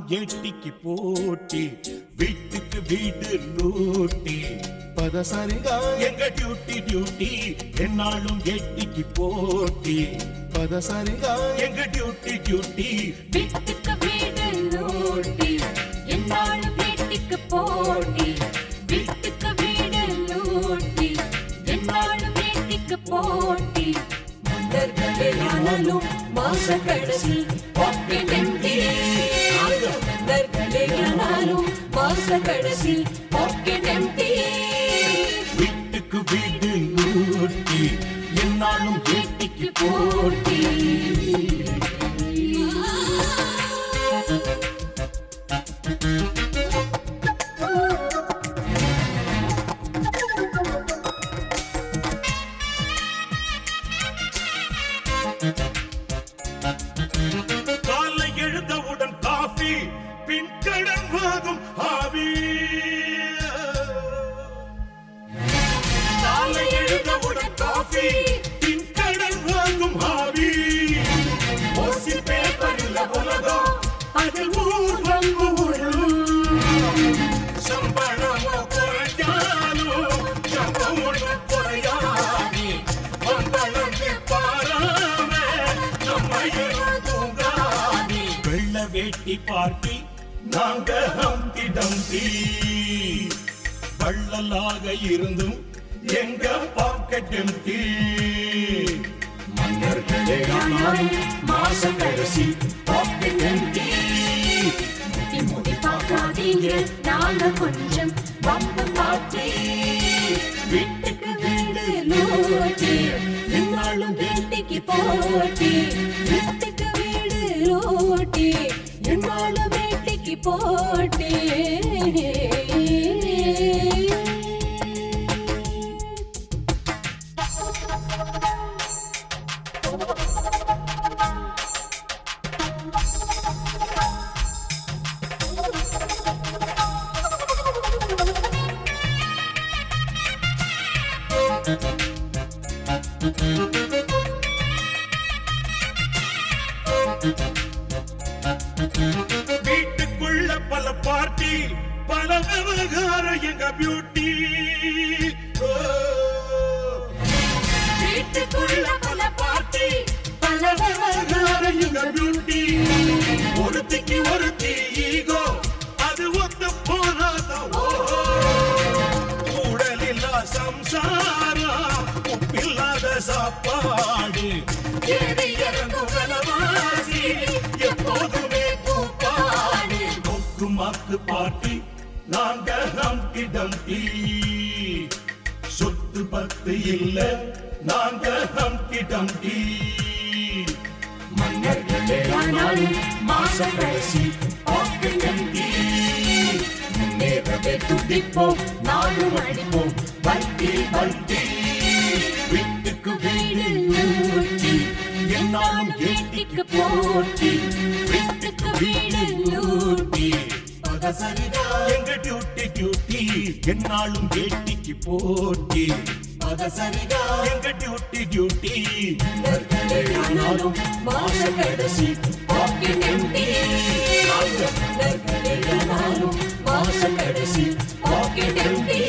ஏட்டிக்கு போட்டி வீட்டுக்கு வீடு லூட்டி பதசரிகா எங்க டியூட்டி டியூட்டி என்னாலும் ஏட்டிக்கு போட்டி பதசரிகா எங்க டியூட்டி டியூட்டி வீட்டுக்கு வீடு லூட்டி என்னாலும் வீட்டுக்கு போட்டி வீட்டுக்கு வீடு லூட்டி என்னாலும் வீட்டுக்கு போட்டி மன்னர்களே ஆனாலும் மாச கடைசி பாக்கெட் எம்டி மன்னர்களே ஆனாலும் மாச கடைசி பாக்கெட் எம்டி வீட்டுக்கு வீடு லூட்டி என்னாலும் ஏட்டிக்கு போட்டி காலை எழுந்தவுடன் காஃபி பின் கடன் வாங்கும் ஆவி காலை எழுந்தவுடன் காஃபி பின் கடன் வாங்கும் ஆவி ஓசி பேப்பரில் உலகம் அதில் ஊர் வந்து சம்பளமோ குறைஞ்சாலும் சம்பளம் ஒன்று குறையாது வம்பளந்து பாராம நம்ம தூங்காது வெள்ள வேட்டி பார்ட்டி நாங்க ஹம்தி டம்தி வள்ளலாக இருந்தும் எங்க பாக்கெட் எம்டி மன்னர்களே ஆனாலும் மாசம் கடைசி பாக்கெட் எம்டி முடி முடி பார்க்காதீங்க நாங்க கொஞ்சம் வம்பு பார்த்து வீட்டுக்கு வீடு லூட்டி என்னாலும் வீட்டுக்கு போட்டி வீட்டுக்கு வீடு லூட்டி என்னாலும் வீட்டுக்கு போட்டி வீட்டுக்குள்ள பல பார்ட்டி பல விவகாரம் எங்க பியூட்டி வீட்டுக்குள்ள பல பார்ட்டி பல விவகாரம் எங்க பியூட்டி ஒருத்திக்கு ஒருத்தி ஈகோ அது ஒத்து போனாதான் ஓஹோ கூடலில்லா சம்சாரம் உப்பில்லாத சாப்பாடு ஏறி இறங்கும் விலவாசி எப்போதுமே கூப்பாடு கொக்கு மாக்கு பாட்டி நாங்க ஹம்டி டம்டி சொத்து பத்து இல்ல நாங்க ஹம்டி டம்டி மன்னர்களே ஆனாலும் மாசம் கடைசி பாக்கெட் எம்டி முன்னேறவே துடிப்போம் நாளும் அடிப்போம் வட்டி வட்டி வீட்டுக்கு வீடு லூட்டி என்னாலும் ஏட்டிக்கு போட்டி வீட்டுக்கு வீடு லூட்டி பதசரிதா எங்க டியூட்டி டியூட்டி என்னாலும் ஏட்டிக்கு போட்டி பதசரிதா எங்க டியூட்டி டியூட்டி ஆனாலும் மாச கடைசி பாக்கெட் எம்டி ஆனாலும் மாச கடைசி பாக்கெட் எம்டி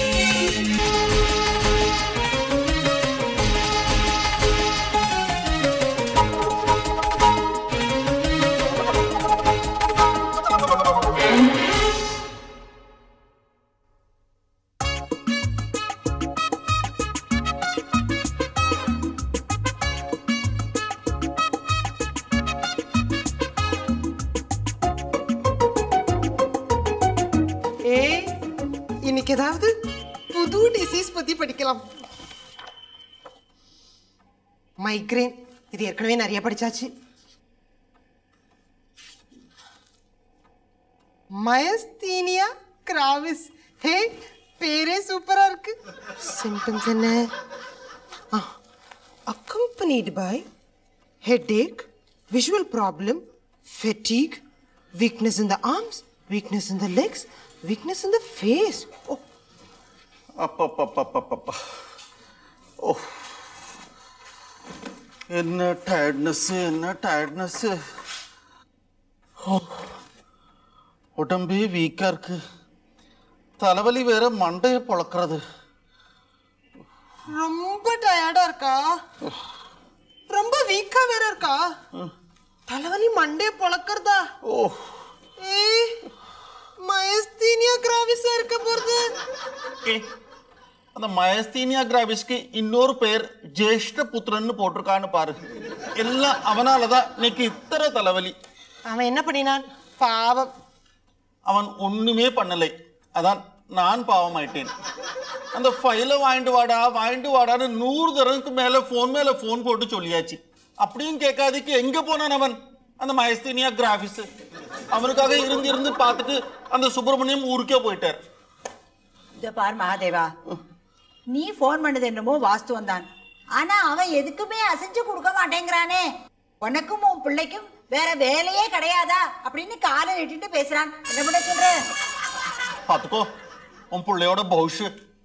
ஏ இன்னைக்கு ஏதாவது புது டிசீஸ் பத்தி படிக்கலாம் மைக்ரேன் இது ஏற்கனவே நிறைய படிச்சாச்சு மயஸ்தீனியா கிராவிஸ் ஹே பேரே சூப்பரா இருக்கு சிம்டம்ஸ் என்ன accompanied by headache, visual problem, fatigue, weakness in the arms, weakness in the legs, weakness in the face. Oh, அப்பப்பப்பப்பப்பா ஓ என்ன டயர்ட்னஸ் என்ன டயர்ட்னஸ் உடம்பே வீக்கா இருக்கு தலைவலி வேற மண்டையை பொளக்கிறது ரொம்ப டயர்டா இருக்கா ரொம்ப வீக்கா வேற இருக்கா தலைவலி மண்டே பொளக்கறதா ஓ ஏய் மயஸ்தீனியா கிராவிஸா இருக்க போறது ஏ அந்த மயஸ்தீனியா கிராவிஸ்க்கு இன்னொரு பேர் ஜேஷ்ட புத்திரன்னு போட்டிருக்கான்னு பாரு எல்லாம் அவனாலதான் இன்னைக்கு இத்தனை தலைவலி அவன் என்ன பண்ணினான் பாவம் அவன் ஒண்ணுமே பண்ணலை அதான் நான் பாவமாயிட்டேன் அந்த ஃபைலை வாங்கிட்டு வாடா வாங்கிட்டு வாடான்னு நூறு தடவைக்கு மேல ஃபோன் மேல ஃபோன் போட்டு சொல்லியாச்சு அப்படியும் கேட்காதுக்கு எங்க போனான் அவன் அந்த மயஸ்தீனியா கிராஃபிஸ் அவனுக்காக இருந்து இருந்து பார்த்துட்டு அந்த சுப்பிரமணியம் ஊருக்கே போயிட்டார் இத பார் மகாதேவா நீ ஃபோன் பண்ணது என்னமோ வாஸ்துவம் தான் ஆனா அவன் எதுக்குமே அசைஞ்சு கொடுக்க மாட்டேங்கிறானே உனக்கும் உன் பிள்ளைக்கும் வேற வேலையே கிடையாதா அப்படின்னு காலை நீட்டிட்டு பேசுறான் என்ன பண்ண சொல்ற பார்த்துக்கோ உன் பிள்ளையோட பௌஷு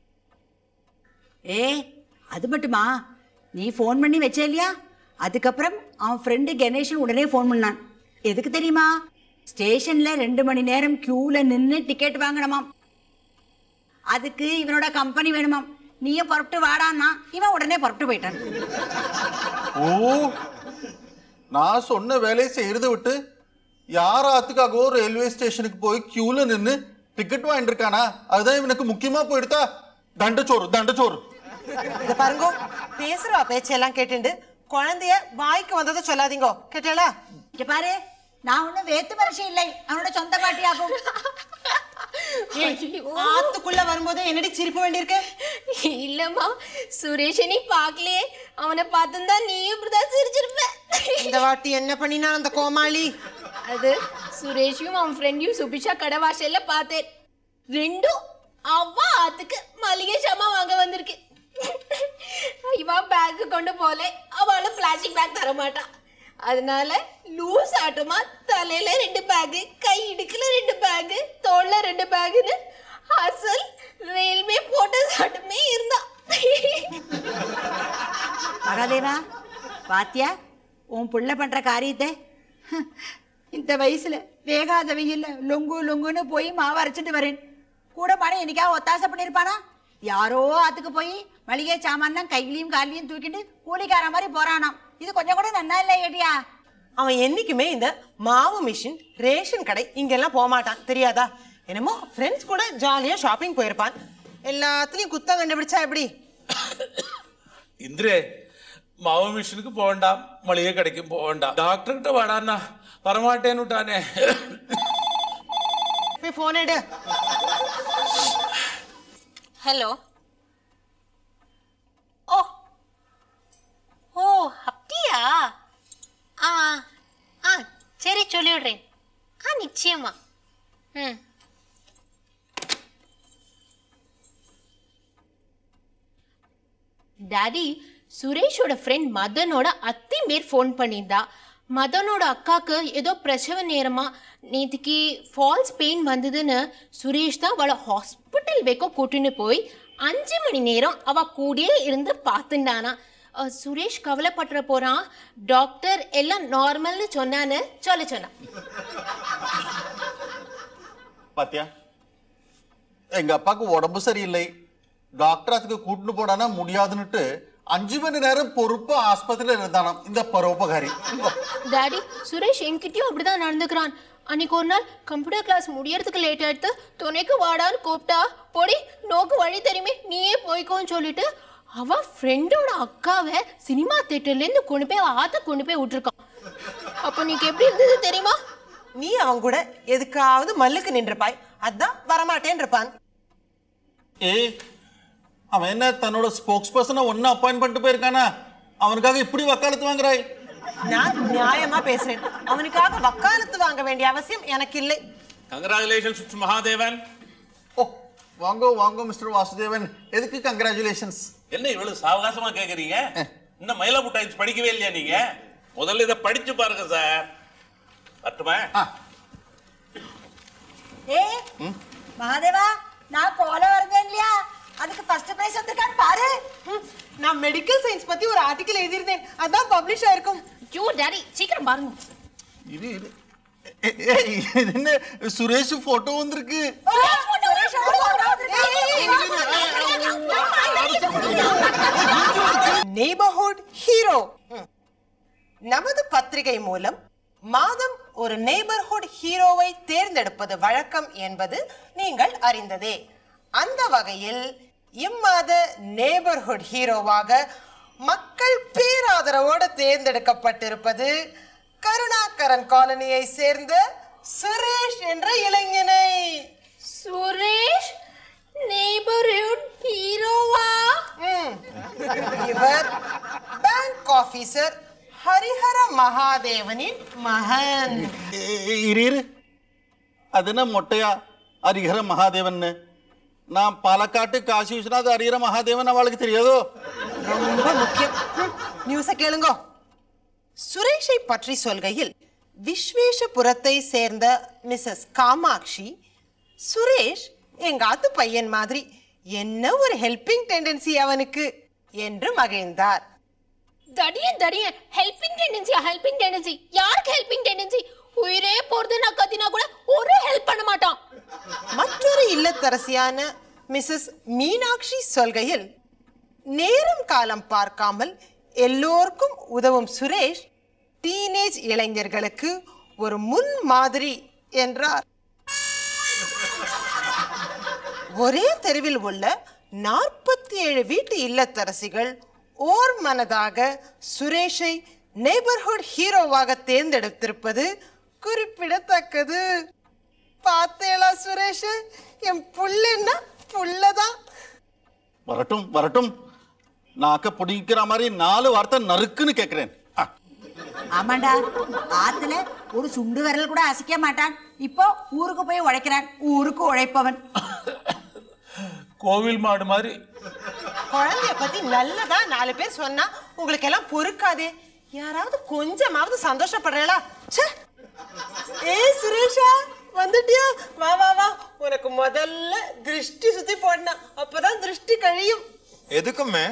ஏ அது மட்டுமா நீ ஃபோன் பண்ணி வச்சே இல்லையா அதுக்கப்புறம் அவன் ஃப்ரெண்டு கணேஷன் உடனே ஃபோன் பண்ணான் எதுக்கு தெரியுமா ஸ்டேஷன்ல ரெண்டு மணி நேரம் கியூல நின்று டிக்கெட் வாங்கணுமாம் அதுக்கு இவனோட கம்பெனி வேணுமாம் நீயும் புறப்பட்டு வாடான்னா இவன் உடனே புறப்பட்டு போயிட்டான் ஓ நான் சொன்ன வேலையை செய்யறதை விட்டு யார் ஆத்துக்காகவோ ரயில்வே ஸ்டேஷனுக்கு போய் கியூல நின்று டிக்கெட் வாங்கிட்டு இருக்கானா அதுதான் இவனுக்கு முக்கியமா போயிடுதா தண்டச்சோறு தண்டச்சோறு இத பாருங்க பேசுறா பேச்செல்லாம் கேட்டுண்டு குழந்தைய வாய்க்கு வந்ததை சொல்லாதீங்க கேட்டாளா இங்க பாரு நான் ஒன்றும் வேத்து மனுஷன் இல்லை அவனோட சொந்த பாட்டியாகும் ஆத்துக்குள்ள வரும்போது என்னடி சிரிப்பு வேண்டியிருக்கு இல்லம்மா சுரேஷை நீ பார்க்கலையே அவனை பார்த்துருந்தா நீயும் இப்படிதான் சிரிச்சிருப்ப இந்த வாட்டி என்ன பண்ணினா அந்த கோமாளி அது சுரேஷையும் அவன் ஃப்ரெண்டையும் சுபிஷா கடை வாசல்ல பார்த்தேன் ரெண்டும் அவ ஆத்துக்கு மளிகை சாமான் வாங்க வந்திருக்கு இவன் பேக் கொண்டு போல அவளும் பிளாஸ்டிக் பேக் தர மாட்டான் அதனால லூஸ் ஆட்டமா தலையில ரெண்டு பேக் கை இடுக்குல ரெண்டு பேக் தோல்ல ரெண்டு பேக்னு அசல் ரயில்வே போட்ட சாட்டமே இருந்தான் மகாதேவா பாத்தியா உன் புள்ள பண்ற காரியத்தை ஹம், இந்த வயசுல வேகாத வெயில்ல லொங்கு லொங்குன்னு போய் மாவு அரைச்சிட்டு வரேன் கூட பாடம் என்னைக்கா ஒத்தாசை பண்ணியிருப்பானா யாரோ ஆத்துக்கு போய் மளிகை சாமான்லாம் கையிலையும் காலையும் தூக்கிட்டு கூலிக்கார மாதிரி போறானாம் இது கொஞ்சம் கூட நன்னா இல்லை ஏடியா அவன் என்னைக்குமே இந்த மாவு மிஷின் ரேஷன் கடை இங்கெல்லாம் போக மாட்டான் தெரியாதா என்னமோ ஃப்ரெண்ட்ஸ் கூட ஜாலியா ஷாப்பிங் போயிருப்பான் எல்லாத்துலயும் குத்தம் கண்டுபிடிச்சா எப்படி ഇന്ദ്രേ മാവ് മിഷനുക്ക് പോകണ്ട മളിക കടയ്ക്കും പോകണ്ട ഡോക്ടർகிட்ட വാടാന്നാ പറമാട്ടേന്ന് വിട്ടാനേ போய் போன் எடு ஹலோ ஓ ஓ அப்படியா ஆ ஆ சரி சொல்லிவிடுறேன் ஆ நிச்சயமா ம் டாடி சுரேஷோட ஃப்ரெண்ட் மதனோட அத்தி பேர் ஃபோன் பண்ணியிருந்தா மதனோட அக்காக்கு ஏதோ பிரசவ நேரமா நேற்றுக்கு ஃபால்ஸ் பெயின் வந்ததுன்னு சுரேஷ் தான் அவளை ஹாஸ்பிட்டல் வைக்க கூட்டின்னு போய் அஞ்சு மணி நேரம் அவ கூடயே இருந்து பார்த்துட்டானா அஹ், சுரேஷ் கவலைப்பட்டுற போறான் டாக்டர் எல்லாம் நார்மல்னு சொன்னான்னு சொல்ல சொன்னான் பாத்தியா எங்க அப்பாவுக்கு உடம்பு சரியில்லை டாக்டர் அதுக்கு கூட்டிட்டு போடானா முடியாதுன்னுட்டு அஞ்சு மணி நேரம் பொறுப்பா ஆஸ்பத்திரியில இருந்தானாம் இந்த பரோபகாரி டாடி சுரேஷ் என்கிட்டயும் அப்படிதான் நடந்துக்கிறான் அன்னைக்கு ஒரு நாள் கம்ப்யூட்டர் கிளாஸ் முடியறதுக்கு லேட் ஆயிடுத்து துணைக்கு வாடான்னு கூப்பிட்டா போடி நோக்கு வழி தெரியுமே நீயே போய்க்கோன்னு சொல்லிட்டு அவ ஃப்ரெண்டோட அக்காவை சினிமா தேட்டர்லேருந்து கொண்டு போய் ஆத்த கொண்டு போய் விட்டுருக்கான் அப்போ நீக்கு எப்படி இருந்தது தெரியுமா நீ அவன் கூட எதுக்காவது மல்லுக்கு நின்றுப்பாய் அதான் வரமாட்டேன் இருப்பான் ஏய் அவன் என்ன தன்னோட ஸ்போக்ஸ் பர்சனை ஒன்னு அப்பாயிண்ட் பண்ணிட்டு போயிருக்கானா அவனுக்காக இப்படி வக்காலத்து வாங்குறாய் நான் நியாயமா பேசுறேன் அவனுக்காக வக்காலத்து வாங்க வேண்டிய அவசியம் எனக்கு இல்லை കൺഗ്രാചുലേഷൻസ് മഹാദേവൻ ஓ வாங்கோ வாங்கோ மிஸ்டர் வாசுதேவன் எதுக்கு கங்க்ராச்சுலேஷன்ஸ் என்ன இவ்வளவு சாவகாசமா கேக்குறீங்க இன்னும் மயிலாப்பூ டைம்ஸ் படிக்கவே இல்லையா நீங்க முதல்ல இதை படிச்சு பாருங்க சார் பட்டுமா ஏ மகாதேவா நான் கோலை வரைஞ்சேன் இல்லையா அதுக்கு ஃபர்ஸ்ட் பிரைஸ் வந்திருக்கான்னு பாரு ம், நான் மெடிக்கல் சயின்ஸ் பத்தி ஒரு ஆர்டிக்கல் எழுதியிருந்தேன் அதான் பப்ளிஷ் ஆயிருக்கும் ஐயோ டாடி சீக்கிரம் பாருங்க இது இது ஏ- ஏய், இது என்ன சுரேஷ் போட்டோ வந்திருக்கு நெய்பர்ஹுட் ஹீரோ நமது பத்திரிகை மூலம் மாதம் ஒரு நெய்பர்ஹுட் ஹீரோவை தேர்ந்தெடுப்பது வழக்கம் என்பது நீங்கள் அறிந்ததே அந்த வகையில் இம்மாத நெய்பர்ஹுட் ஹீரோவாக மக்கள் பேராதரவோடு தேர்ந்தெடுக்கப்பட்டிருப்பது கருணாகரன் காலனியை சேர்ந்த சுரேஷ் என்ற இளைஞனை சுரேஷ் நெய்பர்ஹுட் ஹீரோவா ம். இவர் பேங்க் ஆபீசர் ஹரிஹர மகாதேவனின் மகன் ஏ- இரு இரு அது என்ன மொட்டையா ஹரிஹர மகாதேவன் நான் பாலக்காட்டு காசி விஸ்வநாத் ஹரிஹர மகாதேவன் அவளுக்கு தெரியாதோ ரொம்ப முக்கியம் ம், நியூஸை கேளுங்க சுரேஷை பற்றி சொல்கையில் விஸ்வேஷபுரத்தை சேர்ந்த மிஸ்ஸஸ் காமாட்சி சுரேஷ் எங்க ஆத்து பையன் மாதிரி என்ன ஒரு ஹெல்பிங் டெண்டன்சி அவனுக்கு என்று மகிழ்ந்தார் தடிய தடிய ஹெல்பிங் டெண்டன்சியா ஹெல்பிங் டெண்டன்சி யாருக்கு ஹெல்பிங் டெண்டன்சி உயிரே போறது நான் கத்தினா கூட ஒரு ஹெல்ப் பண்ண மாட்டான் மற்றொரு இல்லத்தரசியான மிஸ்ஸஸ் மீனாட்சி சொல்கையில் நேரம் காலம் பார்க்காமல் எல்லோருக்கும் உதவும் சுரேஷ் டீனேஜ் இளைஞர்களுக்கு ஒரு முன் மாதிரி என்றார் ஒரே தெருவில் உள்ள நாற்பத்தி ஏழு வீட்டு இல்லத்தரசிகள் ஓர் மனதாக சுரேஷை நெய்பர்ஹுட் ஹீரோவாக தேர்ந்தெடுத்திருப்பது குறிப்பிடத்தக்கது பார்த்தேளா சுரேஷ் என் புள்ளன்னா புள்ளதான் வரட்டும் வரட்டும் நாக்க பிடிக்கிற மாதிரி நாலு வார்த்தை நறுக்குன்னு கேட்கிறேன் ஆ, ஆமாண்டா ஆத்துல ஒரு சுண்டு விரல் கூட அசைக்க மாட்டான் இப்போ ஊருக்கு போய் உழைக்கிறான் ஊருக்கு உழைப்பவன் கோவில் மாடு மாதிரி குழந்தைய பத்தி நல்லதா நாலு பேர் சொன்னா உங்களுக்கு எல்லாம் பொறுக்காதே யாராவது கொஞ்சமாவது சந்தோஷப்படுறேளா ச்சே ஏய் சுரேஷா வந்துட்டியா வா வா வா உனக்கு முதல்ல திருஷ்டி சுத்தி போடணும் அப்பதான் திருஷ்டி கழியும் எதுக்குமே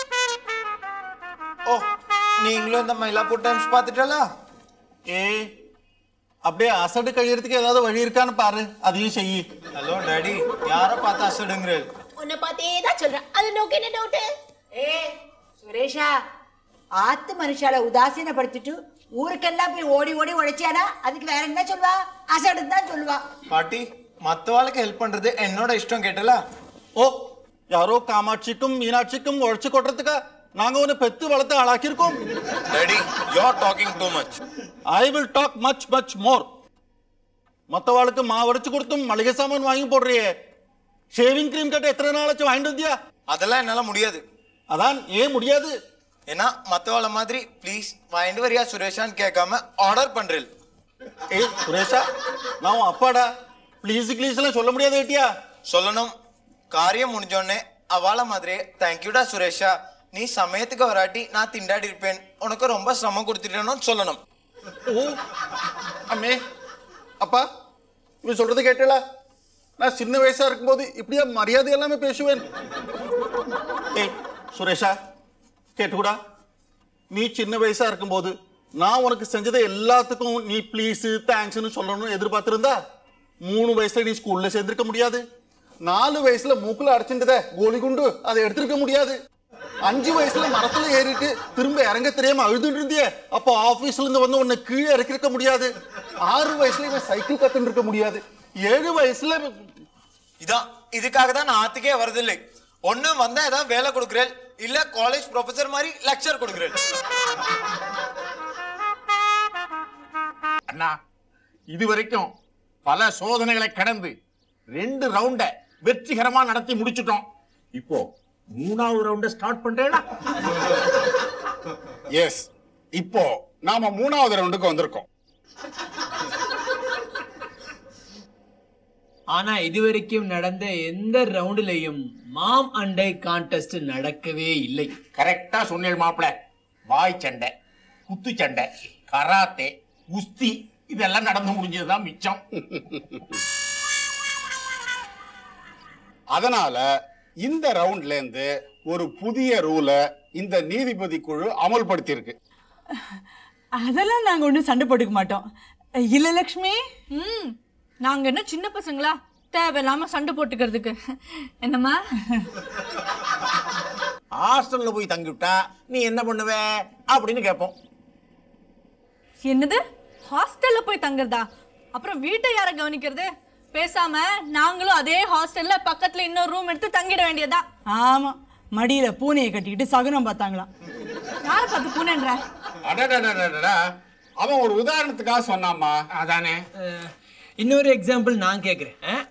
ஓ நீங்களும் இந்த மயிலாப்பூர் டைம்ஸ் பார்த்துட்டலா ஏய் அப்படியே அசடு கழியறதுக்கு ஏதாவது வழி இருக்கான்னு பாரு அதையும் செய் ஹலோ டாடி யாரை பார்த்து அசடுங்கிறேன் உன்னை பார்த்தே தான் சொல்றேன் அது நோக்கு என்ன டவுட்டு ஏ சுரேஷா ஆத்து மனுஷால உதாசீனப்படுத்திட்டு ஊருக்கெல்லாம் போய் ஓடி ஓடி உழைச்சியானா அதுக்கு வேற என்ன சொல்வா அசடுன்னு தான் சொல்லுவா பாட்டி மற்றவாளுக்கு ஹெல்ப் பண்றது என்னோட இஷ்டம் கேட்டலா ஓ யாரோ காமாட்சிக்கும் மீனாட்சிக்கும் உழைச்சு கொட்டுறதுக்கா நாங்க உன்னை பெத்து வளர்த்து ஆளாக்கியிருக்கோம் daddy you are talking too much I will talk much much more மற்றவாளுக்கு மாவடைச்சு கொடுத்தும் மளிகை சாமான் வாங்கி போடுறியே ஷேவிங் கிரீம் கட்ட எத்தனை நாளாச்சும் வாங்கிட்டு வந்தியா அதெல்லாம் என்னால முடியாது அதான் ஏன் முடியாது ஏன்னா மற்றவாள மாதிரி ப்ளீஸ் வாங்கிட்டு வரியா சுரேஷான்னு கேட்காம ஆர்டர் பண்றேன் ஏய் சுரேஷா நான் உன் அப்பாடா ப்ளீஸ் ப்ளீஸ் எல்லாம் சொல்ல முடியாது ஏட்டியா சொல்லணும் காரியம் முடிஞ்சோடனே அவள மாதிரியே தேங்க்யூடா சுரேஷா நீ சமயத்துக்கு வராட்டி நான் திண்டாடி இருப்பேன் உனக்கு ரொம்ப சிரமம் கொடுத்துட்டேன்னு சொல்லணும் ஓ அம்மே அப்பா இவன் சொல்றது கேட்டல நான் சின்ன வயசா இருக்கும்போது இப்படியா மரியாதை எல்லாமே பேசுவேன் ஏய் சுரேஷா கேட்டுக்கூடா நீ சின்ன வயசா இருக்கும்போது நான் உனக்கு செஞ்சதை எல்லாத்துக்கும் நீ ப்ளீஸ் தேங்க்ஸ்னு சொல்லணும்னு எதிர்பார்த்திருந்தா மூணு வயசுல நீ ஸ்கூல்ல சேர்ந்திருக்க முடியாது நாலு வயசுல மூக்குல அடைச்சிட்டத கோலி குண்டு அதை எடுத்திருக்க முடியாது அஞ்சு வயசுல மரத்துல ஏறிட்டு திரும்ப இறங்க தெரியாம அழுதுட்டு இருந்தியே அப்போ ஆபீஸ்ல இருந்து வந்து உன்னை கீழே இறக்கிருக்க முடியாது ஆறு வயசுல இவன் சைக்கிள் கத்துட்டு இருக்க முடியாது ஏழு வயசுல இதான் இதுக்காக தான் நான் ஆத்துக்கே வரதில்லை ஒண்ணு வந்தா ஏதாவது வேலை கொடுக்குறேன் இல்ல காலேஜ் ப்ரொஃபசர் மாதிரி லெக்சர் கொடுக்குறேன் அண்ணா இதுவரைக்கும் பல சோதனைகளை கடந்து ரெண்டு ரவுண்ட வெற்றிகரமா நடத்தி முடிச்சிட்டோம் இப்போ மூணாவது ரவுண்ட ஸ்டார்ட் பண்றேனா எஸ் இப்போ நாம மூணாவது ரவுண்டுக்கு வந்திருக்கோம் ஆனா இதுவரைக்கும் நடந்த எந்த ரவுண்டுலயும் மாம் அண்டை கான்டெஸ்ட் நடக்கவே இல்லை கரெக்டா சொன்னேன் மாப்பிள வாய் சண்டை குத்து சண்டை கராத்தே குஸ்தி இதெல்லாம் நடந்து முடிஞ்சதுதான் மிச்சம் அதனால இந்த ரவுண்ட்ல இருந்து ஒரு புதிய ரூலை இந்த நீதிபதி குழு அமல்படுத்தி இருக்கு அதெல்லாம் நாங்க ஒன்றும் சண்டை போட்டுக்க மாட்டோம் இல்ல லக்ஷ்மி ம் நாங்க என்ன சின்ன பசங்களா தேவையில்லாம சண்டை போட்டுக்கிறதுக்கு என்னம்மா ஹாஸ்டல்ல போய் தங்கிவிட்டா நீ என்ன பண்ணுவ அப்படின்னு கேட்போம் என்னது ஹாஸ்டல்ல போய் தங்குறதா அப்புறம் வீட்டை யார கவனிக்கிறது பேசாம நாங்களும் அதே ஹாஸ்டல்ல பக்கத்துல இன்னொரு ரூம் எடுத்து தங்கிட வேண்டியதா ஆமா மடியில பூனையை கட்டிக்கிட்டு சகுனம் பார்த்தாங்களாம் யார பார்த்து பூனைன்ற அடடடடடடா. அவன் ஒரு உதாரணத்துக்காக சொன்னாம்மா அதானே அஹ், இன்னொரு எக்ஸாம்பிள் நான் கேட்குறேன்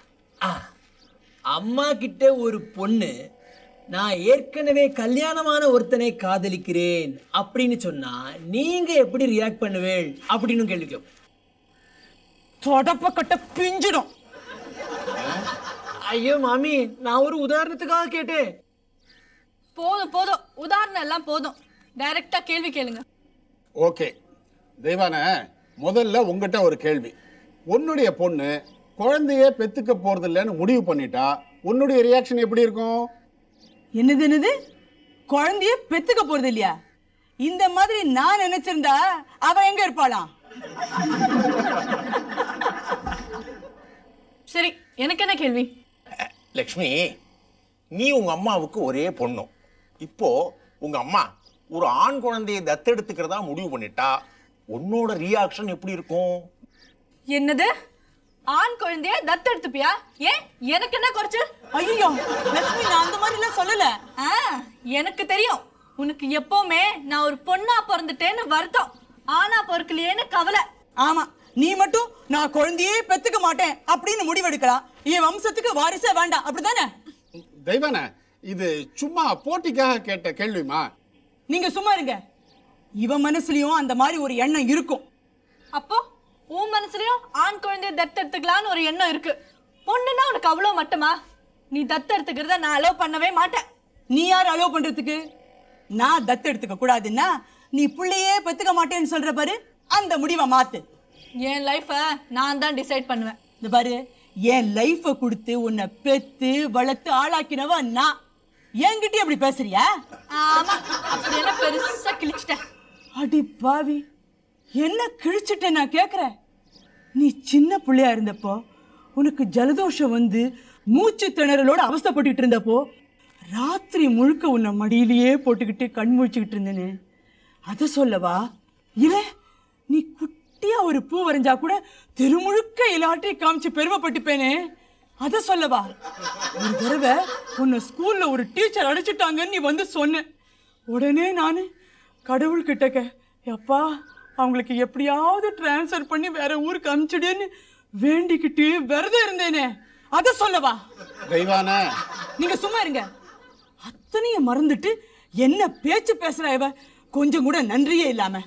அம்மா கிட்ட ஒரு பொண்ணு நான் ஏற்கனவே கல்யாணமான ஒருத்தனை காதலிக்கிறேன் அப்படின்னு சொன்னா நீங்க எப்படி ரியாக்ட் பண்ணுவேள் அப்படின்னு கேள்வி கேட்போம் தொடப்ப கட்ட பிஞ்சிடும் ஐயோ மாமி நான் ஒரு உதாரணத்துக்காக கேட்டேன் போதும் போதும் உதாரணம் எல்லாம் போதும் டைரக்டா கேள்வி கேளுங்க ஓகே தெய்வான முதல்ல உங்ககிட்ட ஒரு கேள்வி உன்னுடைய பொண்ணு குழந்தைய பெத்துக்க போறது இல்லைன்னு முடிவு பண்ணிட்டா உன்னுடைய ரியாக்ஷன் எப்படி இருக்கும் என்னது என்னது குழந்தைய பெத்துக்க போறது இல்லையா இந்த மாதிரி நான் நினைச்சிருந்தா அவ எங்க இருப்பாளாம் சரி எனக்கு என்ன கேள்வி லக்ஷ்மி நீ உங்க அம்மாவுக்கு ஒரே பொண்ணு இப்போ உங்க அம்மா ஒரு ஆண் குழந்தையை தத்தெடுத்துக்கிறதா முடிவு பண்ணிட்டா உன்னோட ரியாக்ஷன் எப்படி இருக்கும் என்னது ஆண் குழந்தைய தத்தெடுத்துப்பியா ஏன் எனக்கு என்ன குறைச்சல் ஐயோ லட்சுமி நான் அந்த மாதிரி எல்லாம் சொல்லல ஆ எனக்கு தெரியும் உனக்கு எப்பவுமே நான் ஒரு பொண்ணா பிறந்துட்டேன்னு வருத்தம் ஆனா பொறுக்கலையேன்னு கவலை ஆமா நீ மட்டும் நான் குழந்தையே பெத்துக்க மாட்டேன் அப்படின்னு முடிவெடுக்கலாம் என் வம்சத்துக்கு வாரிசே வேண்டாம் அப்படிதானே தெய்வான இது சும்மா போட்டிக்காக கேட்ட கேள்விமா நீங்க சும்மா இருங்க இவன் மனசுலயும் அந்த மாதிரி ஒரு எண்ணம் இருக்கும் அப்போ உன் மனசுலயும் ஆண் குழந்தைய தத்தெடுத்துக்கலான்னு ஒரு எண்ணம் இருக்கு பொண்ணுன்னா உனக்கு அவ்வளவு மட்டமா நீ தத்தெடுத்துக்கிறத நான் அலோவ் பண்ணவே மாட்டேன் நீ யார் அலோவ் பண்றதுக்கு நான் தத்து எடுத்துக்க கூடாதுன்னா நீ புள்ளையே பெத்துக்க மாட்டேன்னு சொல்ற பாரு அந்த முடிவை மாத்து என் லைஃபை நான் தான் டிசைட் பண்ணுவேன் இந்த பாரு என் லைஃபை கொடுத்து உன்னை பெத்து வளர்த்து ஆளாக்கினவ நான் என்கிட்ட அப்படி பேசுறியா ஆமா அப்படி என்ன பெருசா கிழிச்சிட்டேன் அடி பாவி என்ன கிழிச்சிட்ட நான் கேக்குறேன் நீ சின்ன பிள்ளையா இருந்தப்போ உனக்கு ஜலதோஷம் வந்து மூச்சு திணறலோட அவஸ்தைப்பட்டுட்டு இருந்தப்போ ராத்திரி முழுக்க உன்னை மடியிலேயே போட்டுக்கிட்டு கண் முழிச்சுக்கிட்டு இருந்தேனே அதை சொல்லவா இல்ல நீ குட்டியா ஒரு பூ வரைஞ்சா கூட தெருமுழுக்க இலாட்டி காமிச்சு பெருமைப்பட்டுப்பேனே அதை சொல்லவா ஒரு தடவை உன்னை ஸ்கூல்ல ஒரு டீச்சர் அடிச்சிட்டாங்கன்னு நீ வந்து சொன்ன உடனே நான் கடவுள் கிட்டக்க அப்பா அவங்களுக்கு எப்படியாவது ட்ரான்ஸ்ஃபர் பண்ணி வேற ஊருக்கு அனுப்பிச்சிடுன்னு வேண்டிக்கிட்டு விரதம் இருந்தேனே அதை சொல்லவா தெய்வான நீங்க சும்மா இருங்க அத்தனையும் மறந்துட்டு என்ன பேச்சு பேசுறா இவ கொஞ்சம் கூட நன்றியே இல்லாம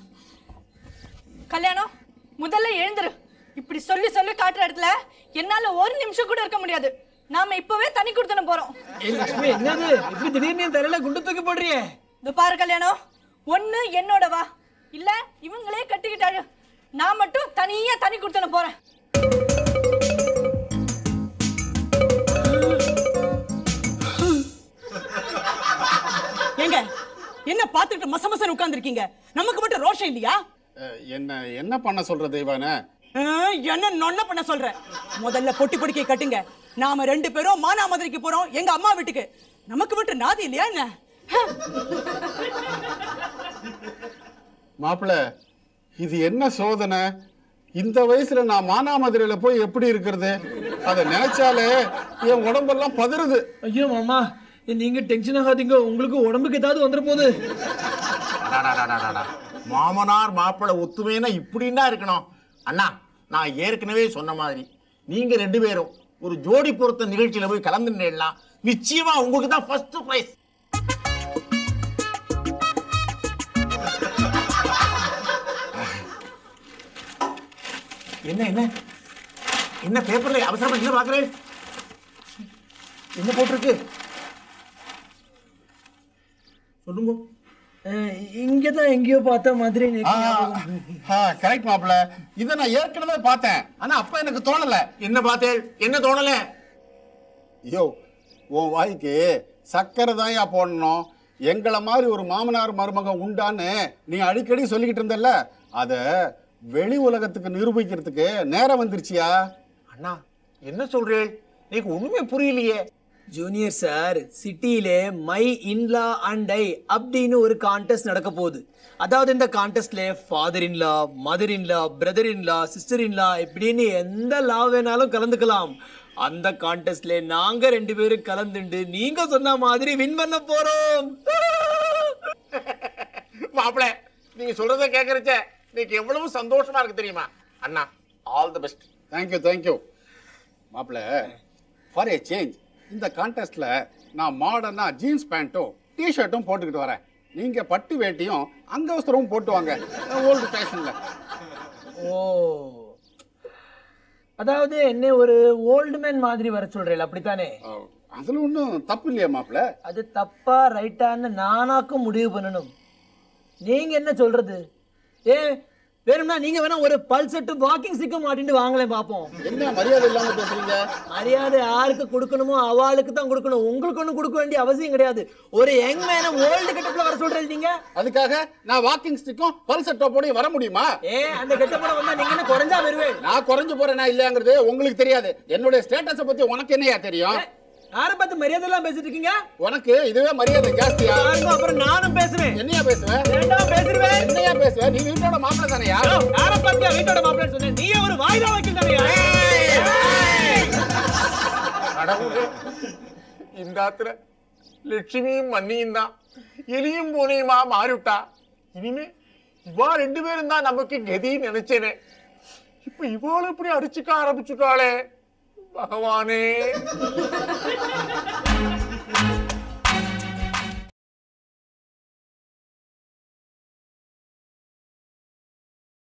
கல்யாணம் முதல்ல எழுந்துரு இப்படி சொல்லி சொல்லி காட்டுற இடத்துல என்னால ஒரு நிமிஷம் கூட இருக்க முடியாது நாம இப்பவே தனி கொடுத்தன போறோம் ஏய் லட்சுமி என்னது இப்படி திடீர்னு என் தலையில குண்டு தூக்கி போடுறியே இந்த பாரு கல்யாணம் ஒண்ணு என்னோட வா இல்ல இவங்களே கட்டிக்கிட்டாரு நான் மட்டும் தனியா தனி கொடுத்தன போறேன் ஏங்க என்ன பார்த்துக்கிட்டு மச மசன்னு உட்கார்ந்துருக்கீங்க நமக்கு மட்டும் ரோஷம் இல்லையா அஹ், என்ன என்ன பண்ண சொல்ற தெய்வான ஆ, என்ன நொன்ன பண்ண சொல்றேன் முதல்ல பொட்டி பொடிக்கை கட்டுங்க நாம ரெண்டு பேரும் மானாமதுரைக்கு போறோம் எங்க அம்மா வீட்டுக்கு நமக்கு மட்டும் நாதி இல்லையா என்ன ஹ. மாப்பிள இது என்ன சோதனை இந்த வயசுல நான் மானாமதுரையில போய் எப்படி இருக்கிறது அதை நினைச்சாலே என் உடம்பெல்லாம் பதறுது ஐயோ மாமா நீங்க டென்ஷன் ஆகாதீங்க உங்களுக்கு உடம்புக்கு ஏதாவது வந்துட போகுது அடாடாடாடாடா. மாமனார் மாப்பிள்ளை ஒத்துமைன்னா இப்படின்னா இருக்கணும் அண்ணா நான் ஏற்கனவே சொன்ன மாதிரி நீங்க ரெண்டு பேரும் ஒரு ஜோடி பொருத்த நிகழ்ச்சியில போய் கலந்துடலாம் நிச்சயமா உங்களுக்கு தான் ஃபர்ஸ்ட் பிரைஸ் என்ன என்ன என்ன பேப்பர்ல அவசரமா என்ன பாக்குறேன் என்ன போட்டிருக்கு சொல்லுங்க இங்க தான் எங்கேயோ பார்த்த மாதிரி எனக்கு ஞாபகம். கரெக்ட் மாப்பிள இதை நான் ஏற்கனவே பார்த்தேன் ஆனா அப்ப எனக்கு தோணல என்ன பார்த்தேன் என்ன தோணல ஐயோ உன் வாய்க்கு சக்கரை தான்யா போடணும் எங்களை மாதிரி ஒரு மாமனார் மருமகன் உண்டான்னு நீ அடிக்கடி சொல்லிக்கிட்டு இருந்தல்ல அதை வெளி உலகத்துக்கு நிரூபிக்கிறதுக்கு நேரம் வந்துருச்சியா அண்ணா என்ன சொல்றேன் நீக்கு ஒண்ணுமே புரியலையே ஜூனியர் சார் சிட்டியிலே மை இன்லா அண்ட் ஐ அப்படின்னு ஒரு கான்டெஸ்ட் நடக்க போகுது அதாவது இந்த கான்டெஸ்ட்ல father in law mother in law brother in law sister in law இப்படின்னு எந்த லா வேணாலும் கலந்துக்கலாம் அந்த கான்டெஸ்ட்ல நாங்க ரெண்டு பேரும் கலந்துண்டு நீங்க சொன்ன மாதிரி வின் பண்ண போறோம் மாப்பிள நீங்க சொல்றத கேக்குறச்ச நீக்கு எவ்வளவு சந்தோஷமா இருக்கு தெரியுமா அண்ணா all the best thank you thank you மாப்பிள்ள ஃபார் ஏ சேஞ்ச் இந்த கான்டெஸ்ட்ல நான் மாடர்னா ஜீன்ஸ் பேண்ட்டும் டிஷர்ட்டும் போட்டுக்கிட்டு வரேன் நீங்க பட்டு வேட்டியும் அங்கவஸ்திரமும் போட்டு வாங்க ஓல்டு ஃபேஷன்ல ஓ அதாவது என்ன ஒரு ஓல்டு மேன் மாதிரி வர சொல்றேன் அப்படித்தானே அதுல ஒன்றும் தப்பு இல்லையா மாப்பிள்ள அது தப்பா ரைட்டான்னு நானாக்கும் முடிவு பண்ணணும் நீங்க என்ன சொல்றது ஏ வேணும்னா நீங்க வேணா ஒரு பல்செட்டும் வாக்கிங் ஸ்டிக்கும் மாட்டிட்டு வாங்களேன் பாப்போம் என்ன மரியாதை இல்லாம பேசுறீங்க மரியாதை யாருக்கு கொடுக்கணுமோ அவளுக்கு தான் கொடுக்கணும் உங்களுக்கு ஒண்ணும் கொடுக்க வேண்டிய அவசியம் கிடையாது ஒரு யங் மேன ஓல்டு கெட்டப்ல வர சொல்றது நீங்க அதுக்காக நான் வாக்கிங் ஸ்டிக்கும் பல்சர் டோப்போடையும் வர முடியுமா ஏ அந்த கெட்டப்பட வந்தா நீங்க என்ன குறைஞ்சா வருவேன் நான் குறைஞ்சு போறேனா இல்லையாங்கிறது உங்களுக்கு தெரியாது என்னுடைய ஸ்டேட்டஸை பத்தி உனக்கு என்னையா தெரியும் யாரை பார்த்து மரியாதை எல்லாம் பேசிட்டு இருக்கீங்க உனக்கு இதுவே மரியாதை ஜாஸ்தியா பாருங்க, அப்புறம் நானும் பேசுவேன் என்னையா பேசுவேன் வேண்டாம் பேசிடுவேன் என்னையா பேசுவேன் நீ வீட்டோட மாப்பிள்ள தானையா யாரை பார்த்தியா வீட்டோட மாப்பிள்ளை சொன்னேன் நீயே ஒரு வாய்தா வைக்கல் தானையா கடவுளே இந்த ஆத்துல லட்சுமியும் மன்னியும் தான் எலியும் பூனையுமா மாறிவிட்டா இனிமே இவா ரெண்டு பேரும் தான் நமக்கு கதின்னு நினைச்சேனே இப்ப இவாள் இப்படி அடிச்சுக்க ஆரம்பிச்சுட்டாளே பகவானே